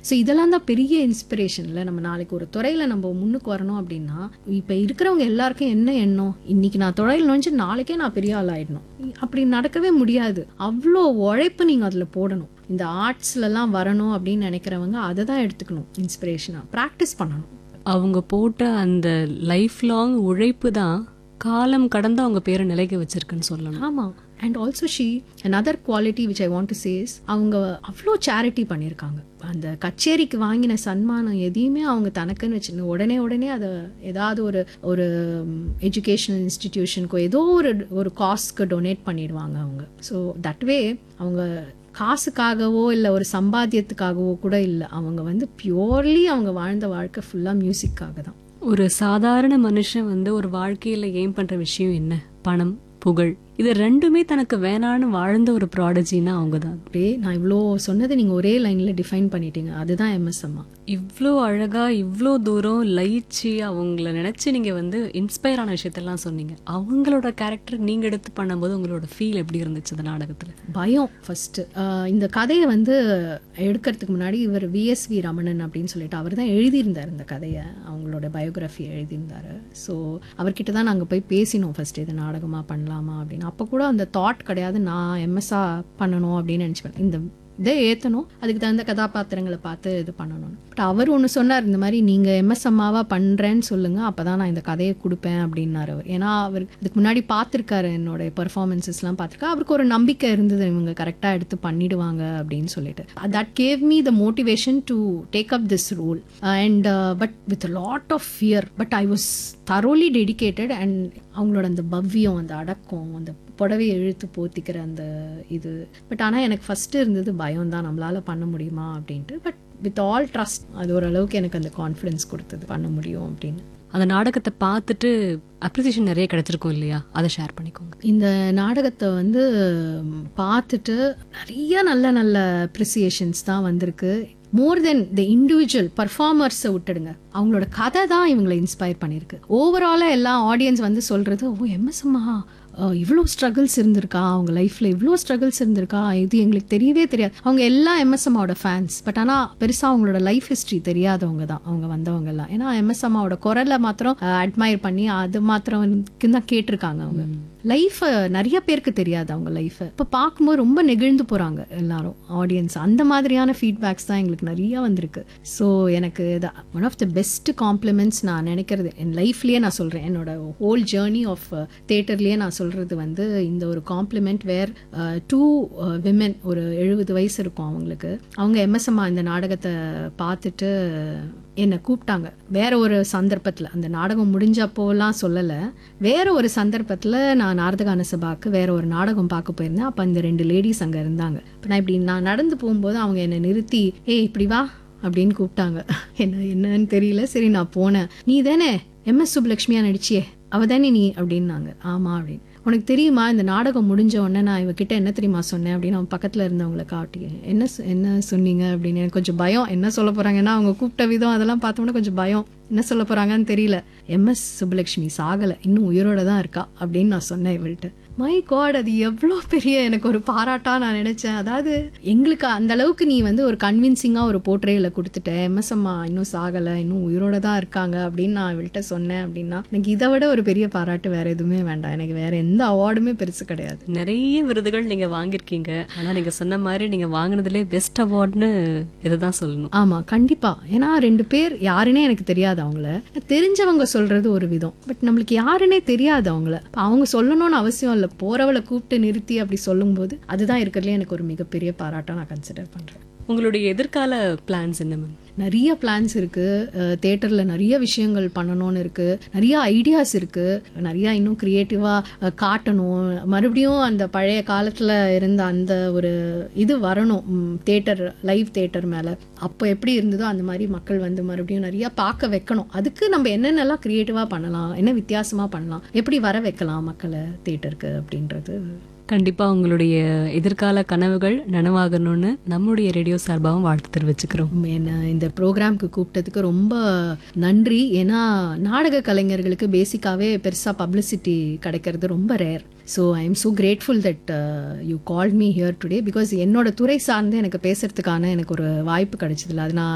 so இதெல்லாம் தான் பெரிய இன்ஸ்பிரேஷன்ல நம்ம நாளைக்கு ஒரு துறையில நம்ம முன்னுக்கு வரணும் அப்படின்னா இப்போ இருக்கிறவங்க எல்லாருக்கும் என்ன எண்ணம் இன்னைக்கு நான் துறையில் நுழைஞ்சு நாளைக்கே நான் பெரிய ஆள் ஆயிடணும் அப்படி நடக்கவே முடியாது அவ்வளோ உழைப்பு நீங்கள் அதில் போடணும் இந்த ஆர்ட்ஸ்லலாம் வரணும் அப்படின்னு நினைக்கிறவங்க அதை தான் எடுத்துக்கணும் இன்ஸ்பிரேஷனாக ப்ராக்டிஸ் பண்ணணும் அவங்க போட்ட அந்த லைஃப் லாங் உழைப்பு தான் காலம் கடந்து அவங்க பேரை நிலைக்க வச்சிருக்குன்னு சொல்லணும் ஆமாம் and also she another quality which I want to chase அவங்க அவ்வளோ சேரிட்டி பண்ணியிருக்காங்க அந்த கச்சேரிக்கு வாங்கின சன்மானம் எதையுமே அவங்க தனக்குன்னு வச்சு உடனே உடனே அதை ஏதாவது ஒரு ஒரு எஜுகேஷனல் இன்ஸ்டிடியூஷனுக்கோ ஏதோ ஒரு ஒரு காஸ்க்கு டொனேட் பண்ணிடுவாங்க அவங்க ஸோ தட் வே அவங்க காசுக்காகவோ இல்லை ஒரு சம்பாத்தியத்துக்காகவோ கூட இல்லை அவங்க வந்து பியோர்லி அவங்க வாழ்ந்த வாழ்க்கை ஃபுல்லாக மியூசிக்காக தான் ஒரு சாதாரண மனுஷன் வந்து ஒரு வாழ்க்கையில ஏம் பண்ற விஷயம் என்ன பணம் புகழ் இது ரெண்டுமே தனக்கு வேணான்னு வாழ்ந்த ஒரு ப்ராடஜின்னா அவங்க தான் அப்படியே நான் இவ்வளோ சொன்னதை நீங்கள் ஒரே லைனில் டிஃபைன் பண்ணிட்டீங்க அதுதான் எம்எஸ் அம்மா இவ்வளோ அழகா இவ்வளோ தூரம் லயிச்சு அவங்கள நினைச்சு நீங்க வந்து இன்ஸ்பயர் ஆன விஷயத்தெல்லாம் சொன்னீங்க அவங்களோட கேரக்டர் நீங்க எடுத்து பண்ணும்போது உங்களோட ஃபீல் எப்படி இருந்துச்சு அந்த நாடகத்துல பயம் ஃபர்ஸ்ட் இந்த கதையை வந்து எடுக்கிறதுக்கு முன்னாடி இவர் விஎஸ்வி ரமணன் அப்படின்னு சொல்லிட்டு அவர் தான் எழுதியிருந்தார் இந்த கதையை அவங்களோட பயோகிராஃபி எழுதியிருந்தாரு ஸோ அவர்கிட்ட தான் நாங்கள் போய் பேசினோம் ஃபர்ஸ்ட் இது நாடகமாக பண்ணலாமா அப்படின்னு அப்போ கூட அந்த தாட் கிடையாது நான் எம்எஸ்ஆ பண்ணணும் அப்படின்னு நினச்சிப்பேன் இந்த இதை ஏற்றணும் அதுக்கு தகுந்த கதாபாத்திரங்களை பார்த்து இது பண்ணணும் பட் அவர் ஒன்று சொன்னார் இந்த மாதிரி நீங்கள் எம்எஸ் அம்மாவா பண்ணுறேன்னு சொல்லுங்கள் அப்போ தான் நான் இந்த கதையை கொடுப்பேன் அப்படின்னாரு அவர் ஏன்னா அவர் இதுக்கு முன்னாடி பார்த்துருக்காரு என்னோட பெர்ஃபார்மன்ஸஸ்லாம் பார்த்துருக்கா அவருக்கு ஒரு நம்பிக்கை இருந்தது இவங்க கரெக்டாக எடுத்து பண்ணிடுவாங்க அப்படின்னு சொல்லிட்டு that gave me the motivation to take up this role and but with lot of fear but I was thoroughly dedicated and அவங்களோட அந்த பவ்யம் அந்த அடக்கம் அந்த புடவையை இழுத்து போத்திக்கிற அந்த இது பட் ஆனால் எனக்கு ஃபஸ்ட்டு இருந்தது பயம் தான் நம்மளால பண்ண முடியுமா அப்படின்ட்டு பட் வித் ஆல் ட்ரஸ்ட் அது ஓரளவுக்கு எனக்கு அந்த கான்ஃபிடன்ஸ் கொடுத்தது பண்ண முடியும் அப்படின்னு அந்த நாடகத்தை பார்த்துட்டு அப்ரிசியேஷன் நிறைய கிடைச்சிருக்கும் இல்லையா அதை ஷேர் பண்ணிக்கோங்க இந்த நாடகத்தை வந்து ம், பார்த்துட்டு நிறைய நல்ல நல்ல அப்ரிசியேஷன்ஸ் தான் வந்திருக்கு மோர் தென் த இண்டிவிஜுவல் பர்ஃபார்மர்ஸை விட்டுடுங்க அவங்களோட கதை தான் இவங்களை இன்ஸ்பயர் பண்ணியிருக்கு ஓவராலாக எல்லா ஆடியன்ஸ் வந்து சொல்கிறது ஓ எம்எஸ்எம்மா இவ்வளோ ஸ்ட்ரகிள்ஸ் இருந்திருக்கா அவங்க லைஃப்பில் இவ்வளோ ஸ்ட்ரகிள்ஸ் இருந்திருக்கா இது எங்களுக்கு தெரியவே தெரியாது அவங்க எல்லாம் எம்எஸ்எம்மாவோட ஃபேன்ஸ் பட் ஆனால் பெருசாக அவங்களோட லைஃப் ஹிஸ்ட்ரி தெரியாதவங்க தான் அவங்க வந்தவங்க எல்லாம் ஏன்னா எம்எஸ்எம்மாவோட குரலை மாத்திரம் அட்மையர் பண்ணி அது மாத்திரம் தான் கேட்டிருக்காங்க அவங்க லைஃப் நிறைய பேருக்கு தெரியாது அவங்க லைஃப் இப்போ பார்க்கும்போது ரொம்ப நெகிழ்ந்து போறாங்க எல்லாரும் ஆடியன்ஸ் அந்த மாதிரியான ஃபீட்பேக்ஸ் தான் எங்களுக்கு நிறைய வந்திருக்கு ஸோ எனக்கு one of the best compliments நான் நினைக்கிறது என் லைஃப்லயே நான் சொல்றேன் என்னோட ஹோல் ஜேர்னி ஆஃப் தேட்டர்லயே நான் சொல்றது வந்து இந்த ஒரு காம்ப்ளிமெண்ட் வேர் டூ விமென் ஒரு எழுபது வயசு இருக்கும் அவங்களுக்கு அவங்க எம்எஸ்எம்மா இந்த நாடகத்தை பார்த்துட்டு என்னை கூப்பிட்டாங்க வேற ஒரு சந்தர்ப்பத்தில் அந்த நாடகம் முடிஞ்சப்போலாம் சொல்லலை வேற ஒரு சந்தர்ப்பத்தில் நான் நாரதகான சபாக்கு வேற ஒரு நாடகம் பார்க்க போயிருந்தேன் அப்போ அந்த ரெண்டு லேடிஸ் அங்கே இருந்தாங்க இப்போ நான் இப்படி நான் நடந்து போகும்போது அவங்க என்னை நிறுத்தி ஏய் இப்படி வா அப்படின்னு கூப்பிட்டாங்க என்ன என்னன்னு தெரியல சரி நான் போனேன் நீ தானே எம்எஸ் சுப்புலட்சுமியா நடிச்சியே அவ தானே நீ அப்படின்னாங்க ஆமா அப்படின்னு உனக்கு தெரியுமா இந்த நாடகம் முடிஞ்ச உடனே நான் இவகிட்ட என்ன தெரியுமா சொன்னேன் அப்படின்னு அவன் பக்கத்தில் இருந்தவங்களை காட்டி என்ன சொ- என்ன சொன்னீங்க அப்படின்னு எனக்கு கொஞ்சம் பயம் என்ன சொல்ல போறாங்கன்னா அவங்க கூப்பிட்ட விதம் அதெல்லாம் பார்த்தோம்னா கொஞ்சம் பயம் என்ன சொல்ல போறாங்கன்னு தெரியல எம்எஸ் சுப்புலட்சுமி சாகலை இன்னும் உயிரோட தான் இருக்கா அப்படின்னு நான் சொன்னேன் இவள்கிட்ட மை காட் அது எவ்வளோ பெரிய எனக்கு ஒரு பாராட்டா நான் நினைச்சேன் அதாவது எங்களுக்கு அந்த அளவுக்கு நீ வந்து ஒரு கன்வின்சிங்கா ஒரு போர்ட்ரேல கொடுத்துட்ட எம்எஸ் அம்மா இன்னும் சாகலை இன்னும் உயிரோட தான் இருக்காங்க அப்படின்னு நான் இவள்கிட்ட சொன்னேன் அப்படின்னா எனக்கு இதை விட ஒரு பெரிய பாராட்டு வேற எதுவுமே வேண்டாம் எனக்கு வேற எந்த அவார்டுமே பெருசு கிடையாது நிறைய விருதுகள் நீங்க வாங்கியிருக்கீங்க ஆனா நீங்க சொன்ன மாதிரி நீங்க வாங்கினதுலே பெஸ்ட் அவார்ட்னு இதுதான் சொல்லணும் ஆமா கண்டிப்பா ஏன்னா ரெண்டு பேர் யாருன்னே எனக்கு தெரியாது அவங்கள தெரிஞ்சவங்க சொல்றது ஒரு விதம் பட் நம்மளுக்கு யாருன்னே தெரியாது அவங்கள அப்ப அவங்க சொல்லணும்னு அவசியம் இல்லை போறவளை கூப்பிட்டு நிறுத்தி அப்படி சொல்லும்போது அதுதான் இருக்கிறதுலே எனக்கு ஒரு மிகப்பெரிய பாராட்டா நான் கன்சிடர் பண்றேன் உங்களுடைய எதிர்கால பிளான்ஸ் என்ன மேம் நிறைய பிளான்ஸ் இருக்கு தேட்டர்ல நிறைய விஷயங்கள் பண்ணணும்னு இருக்கு நிறைய ஐடியாஸ் இருக்கு நிறைய இன்னும் கிரியேட்டிவா காட்டணும் மறுபடியும் அந்த பழைய காலத்துல இருந்த அந்த ஒரு இது வரணும் தேட்டர் லைவ் தேட்டர் மேல அப்போ எப்படி இருந்ததோ அந்த மாதிரி மக்கள் வந்து மறுபடியும் நிறைய பார்க்க வைக்கணும் அதுக்கு நம்ம என்னென்னலாம் கிரியேட்டிவா பண்ணலாம் என்ன வித்தியாசமா பண்ணலாம் எப்படி வர வைக்கலாம் மக்களை தேட்டருக்கு அப்படின்றது கண்டிப்பா உங்களுடைய எதிர்கால கனவுகள் நனவாகணும்னு நம்முடைய ரேடியோ சார்பாகவும் வாழ்த்து தெரிவிச்சுக்கிறோம் என்ன இந்த ப்ரோக்ராம்க்கு கூப்பிட்டதுக்கு ரொம்ப நன்றி ஏன்னா நாடக கலைஞர்களுக்கு பேசிக்காவே பெருசா பப்ளிசிட்டி கிடைக்கிறது ரொம்ப rare so I am so grateful that you call me here today because என்னோட துறை சார்ந்து எனக்கு பேசுறதுக்கான எனக்கு ஒரு வாய்ப்பு கிடைச்சதில்ல அது நான்